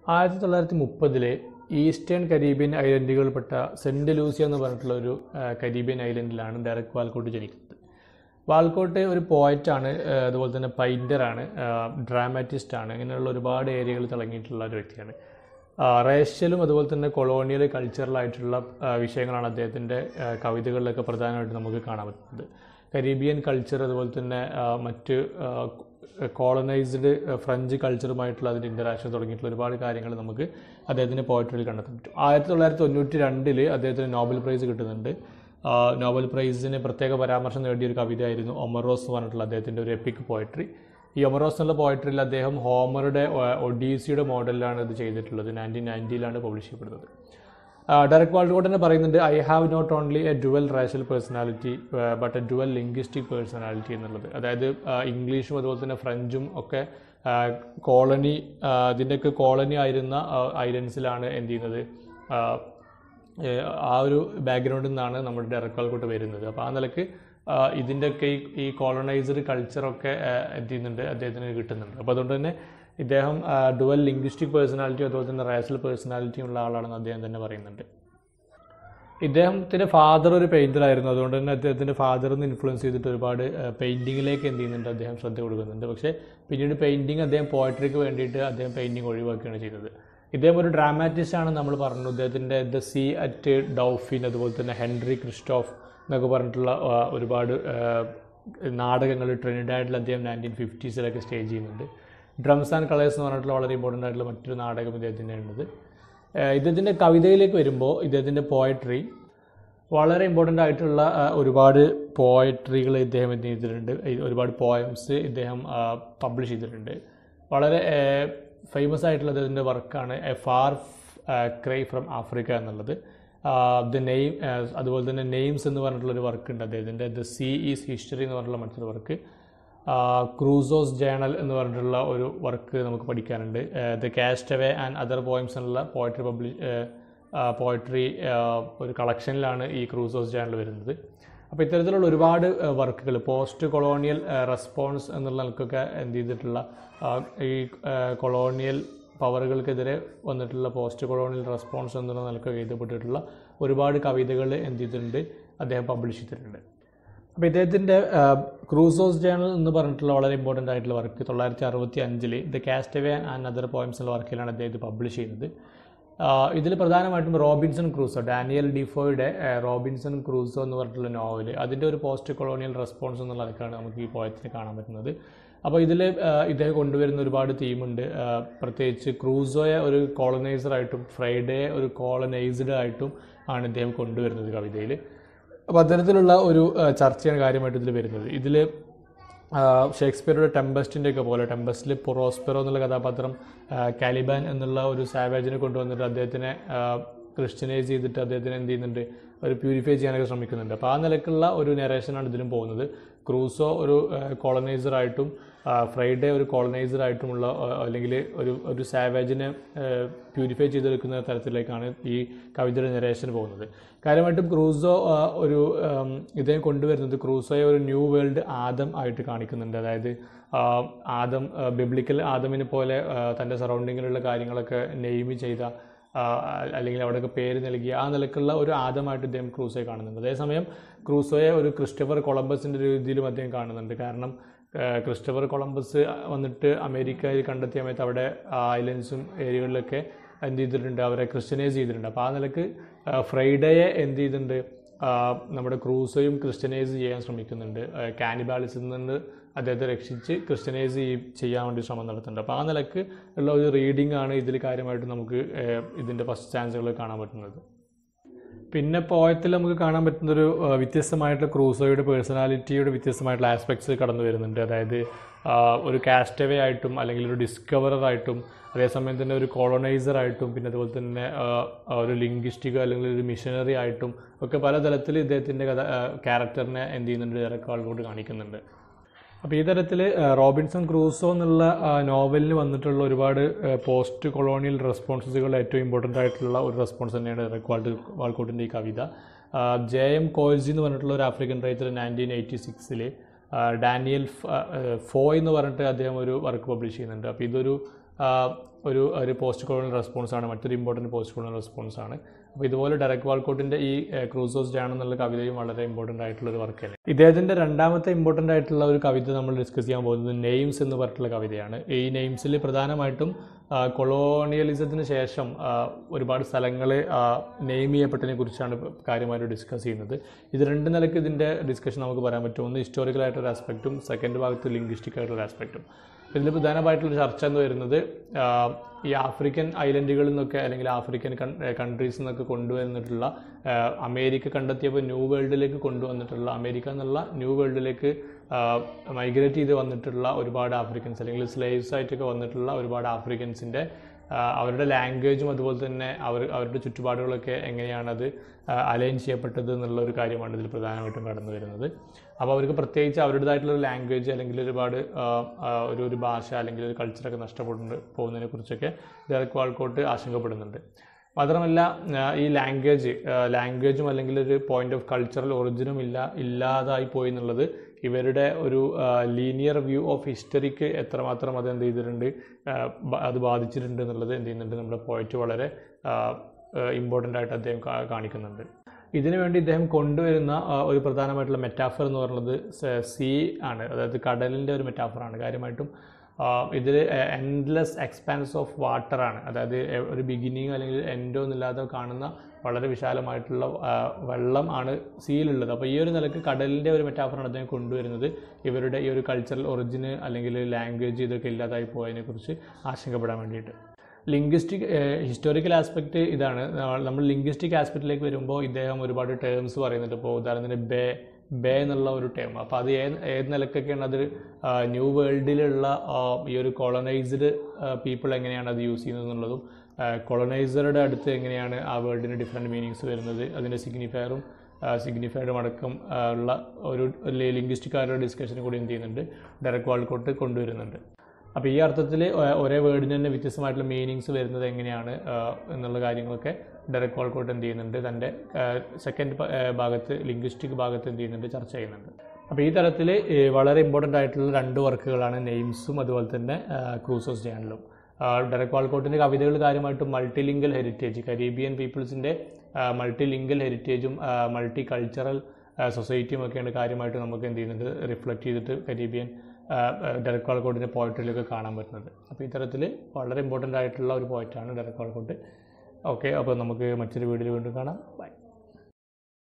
ആയിരത്തി തൊള്ളായിരത്തി മുപ്പതിലെ ഈസ്റ്റേൺ കരീബിയൻ ഐലൻഡുകളിൽപ്പെട്ട സെൻറ്റ് ലൂസിയ എന്ന് പറഞ്ഞിട്ടുള്ള ഒരു ആ, കരീബിയൻ ഐലൻഡിലാണ് ഡെറക് വാൽക്കോട്ട് ജനിക്കുന്നത് വാൽക്കോട്ട് ഒരു പോയറ്റാണ് അതുപോലെ തന്നെ പൈൻറ്ററാണ് ഡ്രാമാറ്റിസ്റ്റ് ആണ് ഇങ്ങനെയുള്ള ഒരുപാട് ഏരിയകൾ തിളങ്ങിയിട്ടുള്ള ഒരു വ്യക്തിയാണ് റേഷ്യലും അതുപോലെ തന്നെ കൊളോണിയൽ കൾച്ചറലായിട്ടുള്ള ആ, വിഷയങ്ങളാണ് അദ്ദേഹത്തിൻ്റെ ആ, കവിതകളിലൊക്കെ പ്രധാനമായിട്ട് നമുക്ക് കാണാൻ പറ്റുന്നത് കരീബിയൻ കൾച്ചർ അതുപോലെ തന്നെ ആ, മറ്റ് കോളനൈസ്ഡ് ഫ്രഞ്ച് കൾച്ചറുമായിട്ടുള്ള അതിൻ്റെ ഇൻ്ററാക്ഷൻ തുടങ്ങിയിട്ടുള്ള ഒരുപാട് കാര്യങ്ങൾ നമുക്ക് അദ്ദേഹത്തിൻ്റെ പോയട്രിയിൽ കണ്ടെത്താൻ പറ്റും ആയിരത്തി തൊള്ളായിരത്തി തൊണ്ണൂറ്റി രണ്ടിൽ അദ്ദേഹത്തിന് നോബൽ പ്രൈസ് കിട്ടുന്നുണ്ട് ആ, നോബൽ പ്രൈസിന് പ്രത്യേക പരാമർശം നേടിയ ഒരു കവിതയായിരുന്നു ഒമറോസ് എന്ന് പറഞ്ഞിട്ടുള്ള അദ്ദേഹത്തിൻ്റെ ഒരു എപ്പിക് പോയട്രി ഈ ഒമറോസ് എന്നുള്ള പോയട്രിയിൽ അദ്ദേഹം ഹോമറുടെ ഒ- ഒഡീസിയുടെ മോഡലിലാണ് ഇത് ചെയ്തിട്ടുള്ളത് നയൻറ്റീൻ നയൻറ്റിയിലാണ് പബ്ലിഷ് ചെയ്യപ്പെടുന്നത് ഡയറക്ട് വാൾക്കോട്ട് തന്നെ പറയുന്നുണ്ട് I have not only a dual racial personality but a dual linguistic personality എന്നുള്ളത് അതായത് ആ, ഇംഗ്ലീഷും അതുപോലെ തന്നെ ഫ്രഞ്ചും ഒക്കെ കോളനി അതിൻ്റെയൊക്കെ കോളനി ആയിരുന്ന ഐലൻഡ്സിലാണ് എന്ത് ചെയ്യുന്നത് ആ, ഏഹ് ആ ഒരു ബാക്ക്ഗ്രൗണ്ടിൽ നിന്നാണ് നമ്മുടെ ഡയറക്ട് വാൾക്കോട്ട് വരുന്നത് അപ്പോൾ ആ നിലക്ക് ആ, ഇതിൻ്റെയൊക്കെ ഈ ഈ കോളനൈസ്ഡ് കൾച്ചറൊക്കെ എന്ത് ചെയ്യുന്നുണ്ട് അദ്ദേഹത്തിന് കിട്ടുന്നുണ്ട് അപ്പോൾ അതുകൊണ്ട് തന്നെ ഇദ്ദേഹം ഡുവൽ ലിംഗ്വിസ്റ്റിക് പേഴ്സണാലിറ്റി അതുപോലെ തന്നെ റേഷൽ പേഴ്സണാലിറ്റി ഉള്ള ആളാണെന്ന് അദ്ദേഹം തന്നെ പറയുന്നുണ്ട് ഇദ്ദേഹത്തിൻ്റെ ഫാദർ ഒരു പെയിൻറ്റർ ആയിരുന്നു അതുകൊണ്ട് തന്നെ അദ്ദേഹത്തിൻ്റെ ഫാദറിൽ നിന്ന് ഇൻഫ്ലുവൻസ് ചെയ്തിട്ട് ഒരുപാട് പെയിൻറ്റിങ്ങിലേക്ക് എന്ത് ചെയ്യുന്നുണ്ട് അദ്ദേഹം ശ്രദ്ധ കൊടുക്കുന്നുണ്ട് പക്ഷേ പിന്നീട് പെയിൻറ്റിങ് അദ്ദേഹം പോയട്രിക്ക് വേണ്ടിയിട്ട് അദ്ദേഹം പെയിൻറ്റിങ് ഒഴിവാക്കുകയാണ് ചെയ്തത് ഇദ്ദേഹം ഒരു ഡ്രാമാറ്റിസ്റ്റ് ആണ് നമ്മൾ പറഞ്ഞു ഇദ്ദേഹത്തിൻ്റെ ദ സീ അറ്റ് ഡൗഫിൻ അതുപോലെ തന്നെ ഹെൻറി ക്രിസ്റ്റോഫ് എന്നൊക്കെ പറഞ്ഞിട്ടുള്ള ആ, ഒരുപാട് നാടകങ്ങൾ ട്രിനിഡാഡിൽ അദ്ദേഹം നയൻറ്റീൻ ഫിഫ്റ്റീസിലൊക്കെ സ്റ്റേജ് ചെയ്യുന്നുണ്ട് ഡ്രംസ് ആൻഡ് കളേഴ്സ് എന്ന് പറഞ്ഞിട്ടുള്ള വളരെ ഇമ്പോർട്ടൻ്റ് ആയിട്ടുള്ള മറ്റൊരു നാടകം ഇദ്ദേഹത്തിൻ്റെ ഉള്ളത് ഏഹ് ഇദ്ദേഹത്തിൻ്റെ കവിതയിലേക്ക് വരുമ്പോൾ ഇദ്ദേഹത്തിൻ്റെ പോയട്രി വളരെ ഇമ്പോർട്ടൻ്റ് ആയിട്ടുള്ള ആ, ഒരുപാട് പോയട്രികൾ ഇദ്ദേഹം എന്ത് ചെയ്തിട്ടുണ്ട് ഈ ഒരുപാട് പോയംസ് ഇദ്ദേഹം പബ്ലിഷ് ചെയ്തിട്ടുണ്ട് വളരെ ഫേമസ് ആയിട്ടുള്ള അദ്ദേഹത്തിൻ്റെ വർക്കാണ് a far cry from Africa എന്നുള്ളത് ദ നെയിം അതുപോലെ തന്നെ നെയിംസ് എന്ന് പറഞ്ഞിട്ടുള്ളൊരു വർക്ക് ഉണ്ട് അദ്ദേഹത്തിൻ്റെ ദ സീ ഈസ് ഹിസ്റ്ററി എന്ന് പറഞ്ഞിട്ടുള്ള മറ്റൊരു വർക്ക് ക്രൂസോസ് ജേണൽ എന്ന് പറഞ്ഞിട്ടുള്ള ഒരു വർക്ക് നമുക്ക് പഠിക്കാനുണ്ട് the castaway and other poems എന്നുള്ള പോയട്രി പബ്ലിഷ് പോയട്രി ഒരു കളക്ഷനിലാണ് ഈ ക്രൂസോസ് ജേണൽ വരുന്നത് അപ്പോൾ ഇത്തരത്തിലുള്ള ഒരുപാട് വർക്കുകൾ പോസ്റ്റ് കൊളോണിയൽ റെസ്പോൺസ് എന്നുള്ള നിലക്കൊക്കെ എന്ത് ചെയ്തിട്ടുള്ള ആ, ഈ കൊളോണിയൽ പവറുകൾക്കെതിരെ വന്നിട്ടുള്ള പോസ്റ്റ് കൊളോണിയൽ റെസ്പോൺസ് എന്നുള്ള നിലക്കൊക്കെ എഴുതപ്പെട്ടിട്ടുള്ള ഒരുപാട് കവിതകൾ എന്ത് ചെയ്തിട്ടുണ്ട് അദ്ദേഹം പബ്ലിഷ് ചെയ്തിട്ടുണ്ട് അപ്പോൾ ഇദ്ദേഹത്തിൻ്റെ ക്രൂസോസ് ജേണൽ എന്ന് പറഞ്ഞിട്ടുള്ള വളരെ ഇമ്പോർട്ടൻ്റ് ആയിട്ടുള്ള വർക്ക് തൊള്ളായിരത്തി അറുപത്തി അഞ്ചിൽ the castaway and other poems എന്ന വർക്കിലാണ് അദ്ദേഹം ഇത് പബ്ലിഷ് ചെയ്യുന്നത് ഇതിൽ പ്രധാനമായിട്ടും റോബിൻസൺ ക്രൂസോ ഡാനിയൽ ഡിഫോയുടെ ആ, റോബിൻസൺ ക്രൂസോ എന്ന് പറഞ്ഞിട്ടുള്ള നോവൽ അതിൻ്റെ ഒരു പോസ്റ്റ് കൊളോണിയൽ റെസ്പോൺസ് എന്നുള്ള നിലക്കാണ് നമുക്ക് ഈ പോയത്തിൽ കാണാൻ പറ്റുന്നത് അപ്പോൾ ഇതിൽ ഇദ്ദേഹം കൊണ്ടുവരുന്ന ഒരുപാട് തീമുണ്ട് ആ, പ്രത്യേകിച്ച് ക്രൂസോയെ ഒരു കോളനൈസറായിട്ടും ഫ്രൈഡേ ഒരു കോളനൈസ്ഡ് ആയിട്ടും ആണ് ഇദ്ദേഹം കൊണ്ടുവരുന്നത് കവിതയിൽ അപ്പോൾ അത്തരത്തിലുള്ള ഒരു ആ, ചർച്ചയാണ് കാര്യമായിട്ട് ഇതിൽ വരുന്നത് ഇതിൽ ഷേക്സ്പിയറുടെ ടെമ്പസ്റ്റിൻ്റെ ഒക്കെ പോലെ ടെമ്പസ്റ്റിൽ പൊറോസ്പെറോ എന്നുള്ള കഥാപാത്രം ആ, കാലിബാൻ എന്നുള്ള ഒരു സാവേജിനെ കൊണ്ടുവന്നിട്ട് അദ്ദേഹത്തിനെ ക്രിസ്ത്യനൈസ് ചെയ്തിട്ട് അദ്ദേഹത്തിനെ എന്ത് ചെയ്യുന്നുണ്ട് ഒരു പ്യൂരിഫൈ ചെയ്യാനൊക്കെ ശ്രമിക്കുന്നുണ്ട് അപ്പോൾ ആ നിലക്കുള്ള ഒരു നെറേഷനാണ് ഇതിലും പോകുന്നത് ക്രൂസോ ഒരു കോളനൈസറായിട്ടും ഫ്രൈഡേ ഒരു കോളനൈസറായിട്ടുമുള്ള അല്ലെങ്കിൽ ഒരു ഒരു സാവേജിനെ പ്യൂരിഫൈ ചെയ്തെടുക്കുന്ന തരത്തിലേക്കാണ് ഈ കവിതയുടെ നെറേഷൻ പോകുന്നത് കാര്യമായിട്ടും ക്രൂസോ ആ, ഒരു ഉം, ഇദ്ദേഹം കൊണ്ടുവരുന്നത് ക്രൂസോയെ ഒരു ന്യൂ വേൾഡ് ആദം ആയിട്ട് കാണിക്കുന്നുണ്ട് അതായത് ആ, ആദം ബിബ്ലിക്കൽ ആദമിനെ പോലെ ആ, തൻ്റെ സറൗണ്ടിങ്ങിലുള്ള കാര്യങ്ങളൊക്കെ നെയ്മ് ചെയ്ത ആ, അല്ലെങ്കിൽ അവിടെയൊക്കെ പേര് നൽകിയ ആ നിലക്കുള്ള ഒരു ആദമായിട്ട് ഇദ്ദേഹം ക്രൂസോയെ കാണുന്നുണ്ട് അതേസമയം ക്രൂസോയെ ഒരു ക്രിസ്റ്റഫർ കൊളംബസിൻ്റെ രീതിയിലും അദ്ദേഹം കാണുന്നുണ്ട് കാരണം ആ, ക്രിസ്റ്റഫർ കൊളംബസ് വന്നിട്ട് അമേരിക്കയിൽ കണ്ടെത്തിയ സമയത്ത് അവിടെ ഐലൻഡ്സും ഏരിയകളിലൊക്കെ എന്ത് ചെയ്തിട്ടുണ്ട് അവരെ ക്രിസ്ത്യനൈസ് ചെയ്തിട്ടുണ്ട് അപ്പോൾ ആ നിലക്ക് ആ, ഫ്രൈഡേയെ എന്ത് ചെയ്തിട്ടുണ്ട് ആ, നമ്മുടെ ക്രൂസോയും ക്രിസ്ത്യനൈസ് ചെയ്യാൻ ശ്രമിക്കുന്നുണ്ട് കാനിബാലിസിൽ നിന്ന് അദ്ദേഹത്തെ രക്ഷിച്ച് ക്രിസ്ത്യനൈസ് ചെയ്യ- ചെയ്യാൻ വേണ്ടി ശ്രമം നടത്തുന്നുണ്ട് അപ്പോൾ ആ നിലക്ക് ഉള്ള ഒരു റീഡിംഗ് ആണ് ഇതിൽ കാര്യമായിട്ട് നമുക്ക് ഏഹ്, ഇതിൻ്റെ ഫസ്റ്റ് ചാൻസുകൾ കാണാൻ പറ്റുന്നത് പിന്നെ പോയത്തിൽ നമുക്ക് കാണാൻ പറ്റുന്നൊരു ആ, വ്യത്യസ്തമായിട്ടുള്ള ക്രൂസോയുടെ പേഴ്സണാലിറ്റിയുടെ വ്യത്യസ്തമായിട്ടുള്ള ആസ്പെക്ട്സ് കടന്നു വരുന്നുണ്ട് അതായത് ആ, ഒരു കാസ്റ്റവേ ആയിട്ടും അല്ലെങ്കിൽ ഒരു ഡിസ്കവറർ ആയിട്ടും അതേസമയം തന്നെ ഒരു കോളനൈസർ ആയിട്ടും പിന്നെ അതുപോലെ തന്നെ ആ, ആ, ഒരു ലിംഗ്വിസ്റ്റിക് അല്ലെങ്കിൽ ഒരു മിഷനറി ആയിട്ടും ഒക്കെ പല തലത്തിൽ ഇദ്ദേഹത്തിൻ്റെ കഥ ക്യാരക്ടറിനെ എന്ത് ചെയ്യുന്നുണ്ട് ഇറക്കം ആൾക്കോട്ട് കാണിക്കുന്നുണ്ട് അപ്പോൾ ഈ തരത്തിൽ റോബിൻസൺ ക്രൂസോ എന്നുള്ള ആ, നോവലിൽ വന്നിട്ടുള്ള ഒരുപാട് പോസ്റ്റ് കൊളോണിയൽ റെസ്പോൺസുകൾ ഏറ്റവും ഇമ്പോർട്ടൻ്റ് ആയിട്ടുള്ള ഒരു റെസ്പോൺസ് തന്നെയാണ് എറിക് വാൾട്ട് വാൾക്കോട്ടിൻ്റെ ഈ കവിത ആ, ജെ എം കോൾജി എന്ന് പറഞ്ഞിട്ടുള്ള ഒരു ആഫ്രിക്കൻ റൈറ്റർ നയൻറ്റീൻ എയ്റ്റി സിക്സിൽ ഡാനിയൽ ഫ- ആ, ഫോയ് എന്ന് പറഞ്ഞിട്ട് അദ്ദേഹം ഒരു വർക്ക് പബ്ലിഷ് ചെയ്യുന്നുണ്ട് അപ്പോൾ ഇതൊരു ആ, ഒരു ഒരു പോസ്റ്റ് കൊളോണിയൽ റെസ്പോൺസ് ആണ് മറ്റൊരു ഇമ്പോർട്ടൻറ്റ് പോസ്റ്റ് കൊളോണിയൽ റെസ്പോൺസ് ആണ് അപ്പോൾ ഇതുപോലെ ഡയറക്ട് വാൾക്കോട്ടിൻ്റെ ഈ ക്രൂസോസ് ജാൻ എന്നുള്ള കവിതയും വളരെ ഇമ്പോർട്ടൻ്റ് ആയിട്ടുള്ള ഒരു വർക്ക് തന്നെ ഇദ്ദേഹത്തിൻ്റെ രണ്ടാമത്തെ ഇമ്പോർട്ടൻ്റ് ആയിട്ടുള്ള ഒരു കവിത നമ്മൾ ഡിസ്കസ് ചെയ്യാൻ പോകുന്നത് നെയിംസ് എന്ന് പറഞ്ഞിട്ടുള്ള കവിതയാണ് ഈ നെയിംസിൽ പ്രധാനമായിട്ടും കൊളോണിയലിസത്തിന് ശേഷം ആ, ഒരുപാട് സ്ഥലങ്ങൾ നെയിം ചെയ്യപ്പെട്ടതിനെ കുറിച്ചാണ് കാര്യമായിട്ട് ഡിസ്കസ് ചെയ്യുന്നത് ഇത് രണ്ട് നിലയ്ക്ക് ഇതിൻ്റെ ഡിസ്കഷൻ നമുക്ക് പറയാൻ പറ്റും ഒന്ന് ഹിസ്റ്റോറിക്കൽ ആയിട്ടുള്ള ആസ്പെക്റ്റും സെക്കൻഡ് ഭാഗത്ത് ലിംഗ്വിസ്റ്റിക് ആയിട്ടുള്ള ആസ്പെക്റ്റും ഇതിൽ പ്രധാനമായിട്ടുള്ള ചർച്ച എന്ന് വരുന്നത് ആ, ഈ ആഫ്രിക്കൻ ഐലൻഡുകളിൽ നിന്നൊക്കെ അല്ലെങ്കിൽ ആഫ്രിക്കൻ കൺട്രീസിൽ നിന്നൊക്കെ കൊണ്ടുവന്നിട്ടുള്ള ആ, അമേരിക്ക കണ്ടെത്തിയപ്പോൾ ന്യൂ വേൾഡിലേക്ക് കൊണ്ടുവന്നിട്ടുള്ള അമേരിക്ക എന്നുള്ള ന്യൂ വേൾഡിലേക്ക് മൈഗ്രേറ്റ് ചെയ്ത് വന്നിട്ടുള്ള ഒരുപാട് ആഫ്രിക്കൻസ് അല്ലെങ്കിൽ സ്ലേവ്സ് ആയിട്ടൊക്കെ വന്നിട്ടുള്ള ഒരുപാട് ആഫ്രിക്കൻസിൻ്റെ അവരുടെ ലാംഗ്വേജും അതുപോലെ തന്നെ അവർ അവരുടെ ചുറ്റുപാടുകളൊക്കെ എങ്ങനെയാണത് അലൈൻ ചെയ്യപ്പെട്ടത് എന്നുള്ള ഒരു കാര്യമാണ് ഇതിൽ പ്രധാനമായിട്ടും കടന്നു വരുന്നത് അപ്പോൾ അവർക്ക് പ്രത്യേകിച്ച് അവരുടേതായിട്ടുള്ള ഒരു ലാംഗ്വേജ് അല്ലെങ്കിൽ ഒരുപാട് ആ, ആ, ഒരു ഒരു ഭാഷ അല്ലെങ്കിൽ ഒരു കൾച്ചറൊക്കെ നഷ്ടപ്പെട്ടുണ്ട് പോകുന്നതിനെ കുറിച്ചൊക്കെ ഡയറക്ട് വാൾക്കോട്ട് ആശങ്കപ്പെടുന്നുണ്ട് മാത്രമല്ല ആ, ഈ ലാംഗ്വേജ് ലാംഗ്വേജും അല്ലെങ്കിൽ ഒരു പോയിന്റ് ഓഫ് കൾച്ചറൽ ഒറിജിനും ഇല്ല ഇല്ലാതായി പോയി എന്നുള്ളത് ഇവരുടെ ഒരു ലീനിയർ വ്യൂ ഓഫ് ഹിസ്റ്ററിക്ക് എത്രമാത്രം അത് എന്ത് ചെയ്തിട്ടുണ്ട് ആ, ബ- അത് ബാധിച്ചിട്ടുണ്ട് എന്നുള്ളത് എന്ത് ചെയ്യുന്നുണ്ട് നമ്മുടെ പോയിന്റ് വളരെ ഇമ്പോർട്ടൻ്റ് ആയിട്ട് അദ്ദേഹം കാ- കാണിക്കുന്നുണ്ട് ഇതിനു വേണ്ടി ഇദ്ദേഹം കൊണ്ടുവരുന്ന ആ, ഒരു പ്രധാനമായിട്ടുള്ള മെറ്റാഫർ എന്ന് പറയുന്നത് സീ ആണ് അതായത് കടലിൻ്റെ ഒരു മെറ്റാഫറാണ് കാര്യമായിട്ടും ഇതിൽ എൻഡ്ലെസ് എക്സ്പാൻസ് ഓഫ് വാട്ടർ ആണ് അതായത് എ- ഒരു ബിഗിനിങ് അല്ലെങ്കിൽ എൻഡോ എന്നില്ലാതെ കാണുന്ന വളരെ വിശാലമായിട്ടുള്ള ആ, വെള്ളം ആണ് സീയിലുള്ളത് അപ്പോൾ ഈ ഒരു നിലക്ക് കടലിൻ്റെ ഒരു മെറ്റാഫറാണ് അദ്ദേഹം കൊണ്ടുവരുന്നത് ഇവരുടെ ഈ ഒരു കൾച്ചറൽ ഒറിജിന് അല്ലെങ്കിൽ ലാംഗ്വേജ് ഇതൊക്കെ ഇല്ലാതായി പോയതിനെ കുറിച്ച് ആശങ്കപ്പെടാൻ വേണ്ടിയിട്ട് ലിംഗ്വിസ്റ്റിക് ഹിസ്റ്റോറിക്കൽ ആസ്പെക്റ്റ് ഇതാണ് നമ്മ- നമ്മൾ ലിംഗ്വിസ്റ്റിക് ആസ്പെക്റ്റിലേക്ക് വരുമ്പോൾ ഇദ്ദേഹം ഒരുപാട് ടേംസ് പറയുന്നുണ്ട് ഇപ്പോൾ ഉദാഹരണത്തിന് ബേ ബേ എന്നുള്ള ഒരു ടേം അപ്പോൾ അത് ഏത് ഏത് നിലക്കൊക്കെയാണ് അത് ന്യൂ വേൾഡിലുള്ള ആ, ഈ ഒരു കോളനൈസ്ഡ് പീപ്പിൾ എങ്ങനെയാണ് അത് യൂസ് ചെയ്യുന്നത് എന്നുള്ളതും കൊളനൈസറുടെ അടുത്ത് എങ്ങനെയാണ് ആ വേർഡിന് ഡിഫറെൻറ്റ് മീനിങ്സ് വരുന്നത് അതിൻ്റെ സിഗ്നിഫയറും സിഗ്നിഫൈഡും അടക്കം ആ, ഉള്ള ഒരു ലിംഗ്വിസ്റ്റിക് ആയിട്ടുള്ള ഡിസ്കഷനും കൂടി എന്ത് ചെയ്യുന്നുണ്ട് ഡയറക്ട് വാൾക്കോട്ട് കൊണ്ടുവരുന്നുണ്ട് അപ്പോൾ ഈ അർത്ഥത്തിൽ ഒരേ വേർഡിന് തന്നെ വ്യത്യസ്തമായിട്ടുള്ള മീനിങ്സ് വരുന്നത് എങ്ങനെയാണ് ആ, എന്നുള്ള കാര്യങ്ങളൊക്കെ ഡയറക്ട് വാൾക്കോട്ട് എന്ത് ചെയ്യുന്നുണ്ട് തൻ്റെ സെക്കൻഡ് ഭാഗത്ത് ലിംഗ്വിസ്റ്റിക് ഭാഗത്ത് എന്ത് ചെയ്യുന്നുണ്ട് ചർച്ച ചെയ്യുന്നുണ്ട് അപ്പോൾ ഈ തരത്തിൽ വളരെ ഇമ്പോർട്ടൻ്റ് ആയിട്ടുള്ള രണ്ട് വർക്കുകളാണ് നെയിംസും അതുപോലെ തന്നെ ക്രൂസോസ് ചാനലും ഡയറക്ട് വാൾക്കോട്ടിൻ്റെ കവിതകൾ കാര്യമായിട്ടും മൾട്ടിലിംഗൽ ഹെറിറ്റേജ് കരീബിയൻ പീപ്പിൾസിൻ്റെ മൾട്ടിലിംഗൽ ഹെറിറ്റേജും മൾട്ടി കൾച്ചറൽ സൊസൈറ്റിയും ഒക്കെയാണ് കാര്യമായിട്ട് നമുക്ക് എന്ത് ചെയ്യുന്നത് റിഫ്ലക്റ്റ് ചെയ്തിട്ട് കരീബിയൻ ഡയറക്ട് വാൾക്കോട്ടിൻ്റെ പോയട്രിയിലൊക്കെ കാണാൻ പറ്റുന്നത് അപ്പോൾ ഇത്തരത്തിൽ വളരെ ഇമ്പോർട്ടൻ്റ് ആയിട്ടുള്ള ഒരു പോയിറ്റാണ് ഡയറക്ട് വാൾക്കോട്ട് ഓക്കെ അപ്പോൾ നമുക്ക് മറ്റൊരു വീഡിയോയിൽ വീണ്ടും കാണാം ബൈ